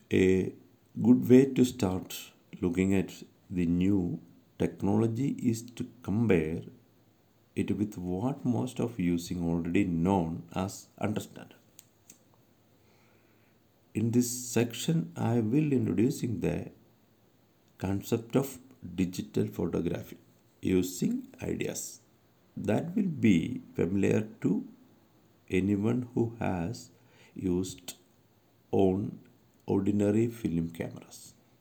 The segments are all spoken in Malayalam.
a good way to start looking at the new technology is to compare it with what most of using already known as understand. In this section, I will introducing the concept of digital photography using ideas that will be familiar to anyone who has used on ordinary film cameras.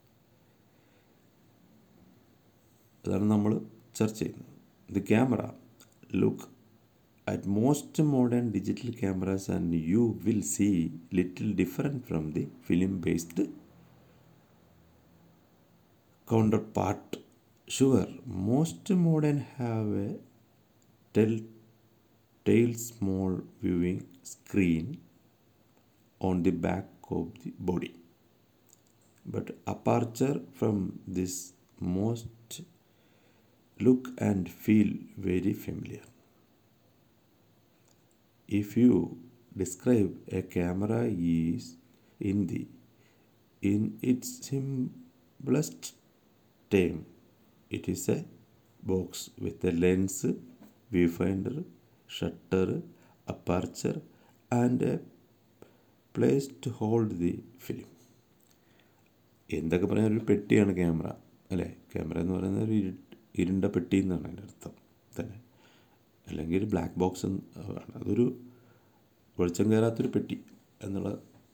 അതാണ് നമ്മൾ ചർച്ച ചെയ്യുന്നത് the camera look at most modern digital cameras and you will see little different from the film based counter part sure most modern have a tell tail small viewing screen on the back of the body but aperture from this most look and feel very familiar if you describe a camera is in the in its simplest term it is a box with a lens viewfinder shutter, aperture, and a place to hold the film. എന്തൊക്കെ പറഞ്ഞാൽ ഒരു പെട്ടിയാണ് ക്യാമറ അല്ലേ ക്യാമറ എന്ന് പറയുന്നത് ഒരു ഇരു ഇരുണ്ട പെട്ടി എന്നാണ് അതിൻ്റെ അർത്ഥം തന്നെ അല്ലെങ്കിൽ ഒരു ബ്ലാക്ക് ബോക്സ് ആണ് അതൊരു വെളിച്ചം കയറാത്തൊരു പെട്ടി എന്നുള്ള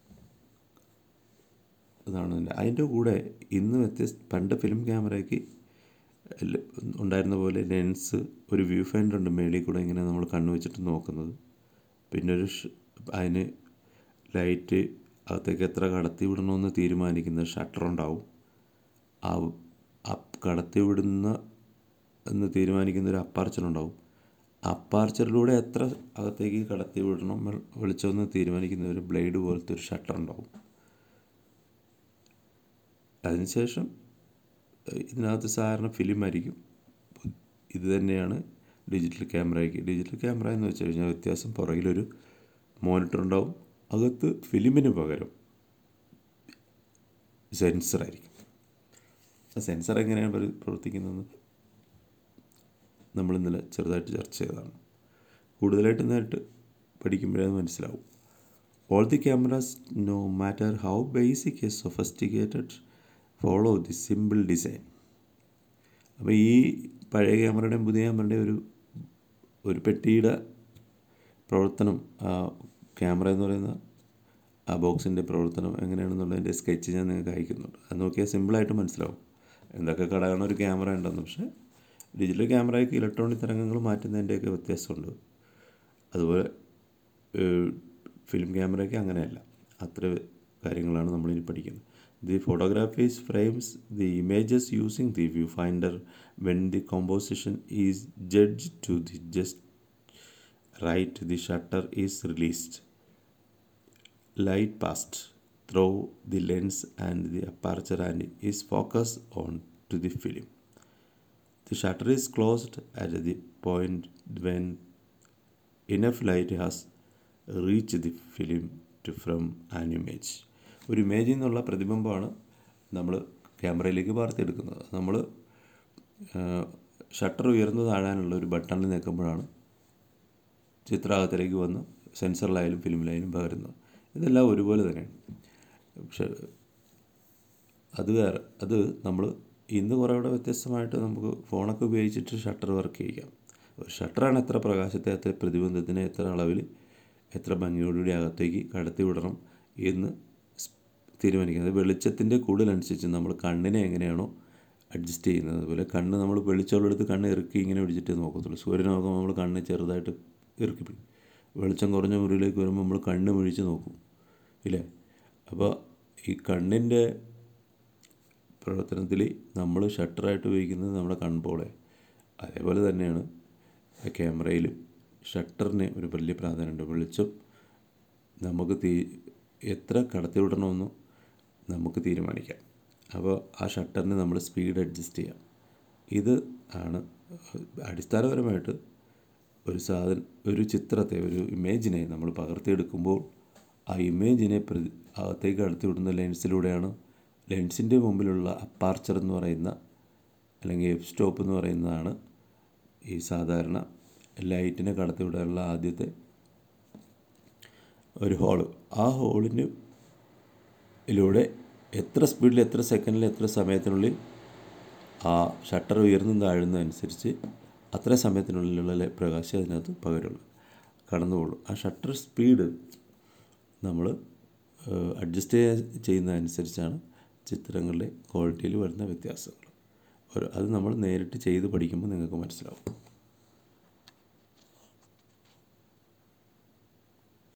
ഇതാണ് അതിൻ്റെ അതിൻ്റെ കൂടെ ഇന്ന് വ്യത്യസ്ത പണ്ട് ഫിലിം ക്യാമറയ്ക്ക് ഉണ്ടായിരുന്ന പോലെ ലെൻസ് ഒരു വ്യൂ ഫൈൻഡർ ഉണ്ട് മേളിൽ കൂടെ ഇങ്ങനെ നമ്മൾ കണ്ണു വെച്ചിട്ട് നോക്കുന്നത് പിന്നെ ഒരു അതിന് ലൈറ്റ് അകത്തേക്ക് എത്ര കടത്തി വിടണമെന്ന് തീരുമാനിക്കുന്ന ഷട്ടർ ഉണ്ടാവും ആ കടത്തി വിടുന്ന എന്ന് തീരുമാനിക്കുന്ന ഒരു അപ്പാർച്ചർ ഉണ്ടാവും അപ്പാർച്ചറിലൂടെ എത്ര അകത്തേക്ക് കടത്തി വിടണം വെളിച്ചമെന്ന് തീരുമാനിക്കുന്ന ഒരു ബ്ലേഡ് പോലത്തെ ഒരു ഷട്ടർ ഉണ്ടാവും അതിനുശേഷം ഇതിനകത്ത് സാധാരണ ഫിലിം ആയിരിക്കും ഇത് തന്നെയാണ് ഡിജിറ്റൽ ക്യാമറയ്ക്ക് ഡിജിറ്റൽ ക്യാമറ എന്ന് വെച്ച് കഴിഞ്ഞാൽ വ്യത്യാസം പുറകിലൊരു മോണിറ്റർ ഉണ്ടാവും അകത്ത് ഫിലിമിന് പകരം സെൻസർ ആയിരിക്കും ആ സെൻസർ എങ്ങനെയാണ് പ്രവർത്തിക്കുന്നത് നമ്മൾ ഇന്നലെ ചെറുതായിട്ട് ചർച്ച ചെയ്തതാണ് കൂടുതലായിട്ട് നേരിട്ട് പഠിക്കുമ്പോഴേ അത് മനസ്സിലാവും all the cameras no matter how basic a sophisticated follow the simple design അപ്പോൾ ഈ പഴയ ക്യാമറയുടെയും പുതിയ ക്യാമറയുടെയും ഒരു ഒരു പെട്ടിയുടെ പ്രവർത്തനം ആ ക്യാമറ എന്ന് പറയുന്ന ആ ബോക്സിൻ്റെ പ്രവർത്തനം എങ്ങനെയാണെന്നുള്ളതിൻ്റെ സ്കെച്ച് ഞാൻ നിങ്ങൾക്ക് അയക്കുന്നുണ്ട് അത് നോക്കിയാൽ സിമ്പിളായിട്ട് മനസ്സിലാവും എന്തൊക്കെ ഘടകമാണ് ഒരു ക്യാമറ ഉണ്ടെന്ന് പക്ഷേ ഡിജിറ്റൽ ക്യാമറയ്ക്ക് ഇലക്ട്രോണിക് തരംഗങ്ങൾ മാറ്റുന്നതിൻ്റെയൊക്കെ വ്യത്യാസമുണ്ട് അതുപോലെ ഫിലിം ക്യാമറയ്ക്ക് അങ്ങനെയല്ല അത്ര കാര്യങ്ങളാണ് നമ്മളിനി പഠിക്കുന്നത് The photography frames the images using the viewfinder when the composition is judged to the just right the shutter is released. Light passed through the lens and the aperture and is focused on to the film. The shutter is closed at the point when enough light has reached the film to from an image. ഒരു ഇമേജിൽ നിന്നുള്ള പ്രതിബിംബമാണ് നമ്മൾ ക്യാമറയിലേക്ക് വാർത്തെടുക്കുന്നത് നമ്മൾ ഷട്ടർ ഉയർന്നു താഴാനുള്ള ഒരു ബട്ടണിൽ നിൽക്കുമ്പോഴാണ് ചിത്രാകത്തിലേക്ക് വന്ന് സെൻസറിലായാലും ഫിലിമിലായാലും പകരുന്നത് ഇതെല്ലാം ഒരുപോലെ തന്നെയാണ് പക്ഷെ അത് വേറെ അത് നമ്മൾ ഇന്ന് കുറേ കൂടെ വ്യത്യസ്തമായിട്ട് നമുക്ക് ഫോണൊക്കെ ഉപയോഗിച്ചിട്ട് ഷട്ടർ വർക്ക് ചെയ്യിക്കാം ഒരു ഷട്ടറാണ് എത്ര പ്രകാശത്തെ എത്ര പ്രതിബന്ധത്തിനെ എത്ര അളവിൽ എത്ര ഭംഗിയോടുകൂടി അകത്തേക്ക് കടത്തി വിടണം എന്ന് തീരുമാനിക്കുന്നത് വെളിച്ചത്തിൻ്റെ കൂടുതലനുസരിച്ച് നമ്മൾ കണ്ണിനെ എങ്ങനെയാണോ അഡ്ജസ്റ്റ് ചെയ്യുന്നത് അതുപോലെ കണ്ണ് നമ്മൾ വെളിച്ചമുള്ളെടുത്ത് കണ്ണ് ഇറുക്കി ഇങ്ങനെ പിടിച്ചിട്ടേ നോക്കത്തുള്ളൂ സൂര്യനെ നോക്കുമ്പോൾ നമ്മൾ കണ്ണ് ചെറുതായിട്ട് ഇറുക്കി പിടിക്കും വെളിച്ചം കുറഞ്ഞ മുറിയിലേക്ക് വരുമ്പോൾ നമ്മൾ കണ്ണ് മിഴിച്ച് നോക്കും ഇല്ലേ അപ്പോൾ ഈ കണ്ണിൻ്റെ പ്രവർത്തനത്തിൽ നമ്മൾ ഷട്ടറായിട്ട് ഉപയോഗിക്കുന്നത് നമ്മുടെ കൺപോളെ അതേപോലെ തന്നെയാണ് ക്യാമറയിലും ഷട്ടറിന് ഒരു വലിയ പ്രാധാന്യമുണ്ട് വെളിച്ചം നമുക്ക് തീ എത്ര കടത്തിവിടണമെന്ന് നമുക്ക് തീരുമാനിക്കാം അപ്പോൾ ആ ഷട്ടറിന് നമ്മൾ സ്പീഡ് അഡ്ജസ്റ്റ് ചെയ്യാം ഇത് ആണ് അടിസ്ഥാനപരമായിട്ട് ഒരു സാധനം ഒരു ചിത്രത്തെ ഒരു ഇമേജിനെ നമ്മൾ പകർത്തിയെടുക്കുമ്പോൾ ആ ഇമേജിനെ പ്രതി അകത്തേക്ക് കടത്തി വിടുന്ന ലെൻസിലൂടെയാണ് ലെൻസിൻ്റെ മുമ്പിലുള്ള അപ്പാർച്ചർ എന്ന് പറയുന്ന അല്ലെങ്കിൽ എഫ് സ്റ്റോപ്പ് എന്ന് പറയുന്നതാണ് ഈ സാധാരണ ലൈറ്റിനെ കടത്തിവിടാനുള്ള ആദ്യത്തെ ഒരു ഹോള് ആ ഹോളിന് ഇതിലൂടെ എത്ര സ്പീഡിൽ എത്ര സെക്കൻഡിൽ എത്ര സമയത്തിനുള്ളിൽ ആ ഷട്ടർ ഉയർന്നും താഴുന്നതനുസരിച്ച് അത്ര സമയത്തിനുള്ളിലുള്ള ലെ- പ്രകാശം അതിനകത്ത് പകരുള്ളൂ കടന്നുപോകുള്ളൂ ആ ഷട്ടർ സ്പീഡ് നമ്മൾ അഡ്ജസ്റ്റ് ചെയ്യുന്നതനുസരിച്ചാണ് ചിത്രങ്ങളുടെ ക്വാളിറ്റിയിൽ വരുന്ന വ്യത്യാസങ്ങൾ ഒരു അത് നമ്മൾ നേരിട്ട് ചെയ്ത് പഠിക്കുമ്പോൾ നിങ്ങൾക്ക് മനസ്സിലാവും